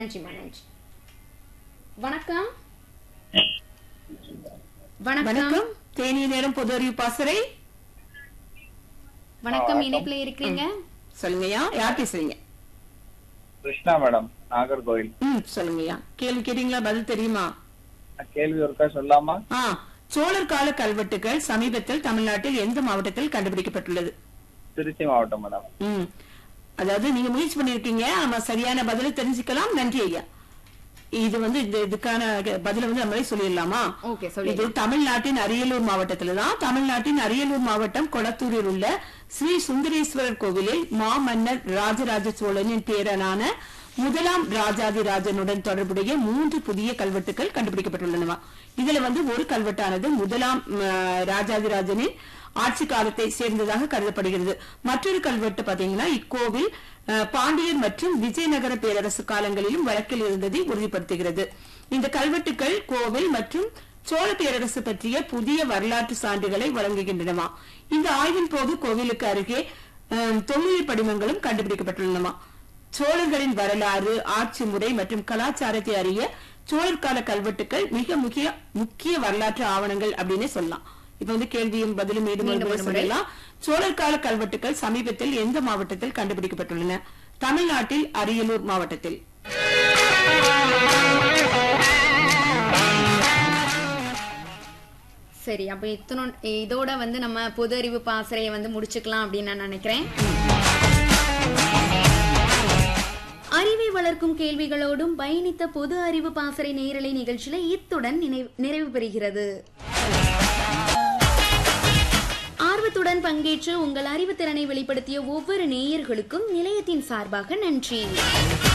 நன்றிம்மா நன்றி வணக்கம் வணக்கம் வணக்கம் தேனி நேரம் பொது அறிவு பாசறை வணக்கம் இணைப்புல இருக்கிறீங்க சொல்லுங்கய்யா யார் பேசுறீங்க கிருஷ்ணா மேடம் நாகர்கோவில் ம் சொல்லுங்கய்யா கேள்வி கேட்டீங்களா பதில் தெரியுமா நான் கேள்வி ஒருக்கா சொல்லாமா ஆ சோழர் கால கல்வெட்டுகள் சமீபத்தில் தமிழ்நாட்டில் எந்த மாவட்டத்தில் கண்டுபிடிக்கப்பட்டுள்ளது திருச்சி மாவட்டம் மேடம் ம் அதாவது நீங்க முயற்சி பண்ணிருக்கீங்க ஆமா சரியான பதிலை தெரிஞ்சுக்கலாம் நன்றி ஐயா இது வந்து இந்த இதுக்கான பதில வந்து நம்மளே சொல்லிடலாமா ஓகே இது சொல்லி தமிழ்நாட்டின் அரியலூர் மாவட்டத்துல தான் தமிழ்நாட்டின் அரியலூர் மாவட்டம் கொளத்தூரில் உள்ள ஸ்ரீ சுந்தரேஸ்வரர் கோவிலில் மாமன்னர் ராஜராஜ சோழனின் பேரனான முதலாம் ராஜாதி ராஜனுடன் தொடர்புடைய மூன்று புதிய கல்வெட்டுகள் கண்டுபிடிக்கப்பட்டுள்ளனவா இதுல வந்து ஒரு கல்வெட்டானது முதலாம் ம், ராஜாதிராஜனின் ஆட்சி காலத்தை சேர்ந்ததாக கருதப்படுகிறது மற்றொரு கல்வெட்டு பாத்தீங்கன்னா இக்கோவில் அஹ், பாண்டியர் மற்றும் விஜயநகர பேரரசு காலங்களிலும் வழக்கில் இருந்ததை உறுதிப்படுத்துகிறது இந்த கல்வெட்டுகள் கோவில் மற்றும் சோழ பேரரசு பற்றிய புதிய வரலாற்று சான்றுகளை வழங்குகின்றனவா இந்த ஆய்வின் போது கோவிலுக்கு அருகே அஹ், தொல்லியல் படிமங்களும் கண்டுபிடிக்கப்பட்டுள்ளனவா சோழர்களின் வரலாறு ஆட்சி முறை மற்றும் கலாச்சாரத்தை அறிய சோழர் கால கல்வெட்டுகள் மிக முக்கிய முக்கிய வரலாற்று ஆவணங்கள் அப்படின்னு சொல்லலாம் இப்ப வந்து கேள்வியும் பதிலும் மீண்டும் ஒரு மீண்டும் முறை ஒரு முறை. சொல்லலாம் சோழர் கால கல்வெட்டுகள் சமீபத்தில் எந்த மாவட்டத்தில் கண்டுபிடிக்கப்பட்டுள்ளன தமிழ்நாட்டில் அரியலூர் மாவட்டத்தில் சரி அப்ப இத்தனோ இதோட வந்து நம்ம பொது அறிவு பாசறையை வந்து முடிச்சுக்கலாம் அப்படின்னு நான் நினைக்கிறேன் அறிவை வளர்க்கும் கேள்விகளோடும் பயணித்த பொது அறிவு பாசறை நேரலை நிகழ்ச்சியில இத்துடன் நினை- நிறைவு பெறுகிறது ஆர்வத்துடன் பங்கேற்று உங்கள் அறிவுத்திறனை வெளிப்படுத்திய ஒவ்வொரு நேயர்களுக்கும் நிலையத்தின் சார்பாக நன்றி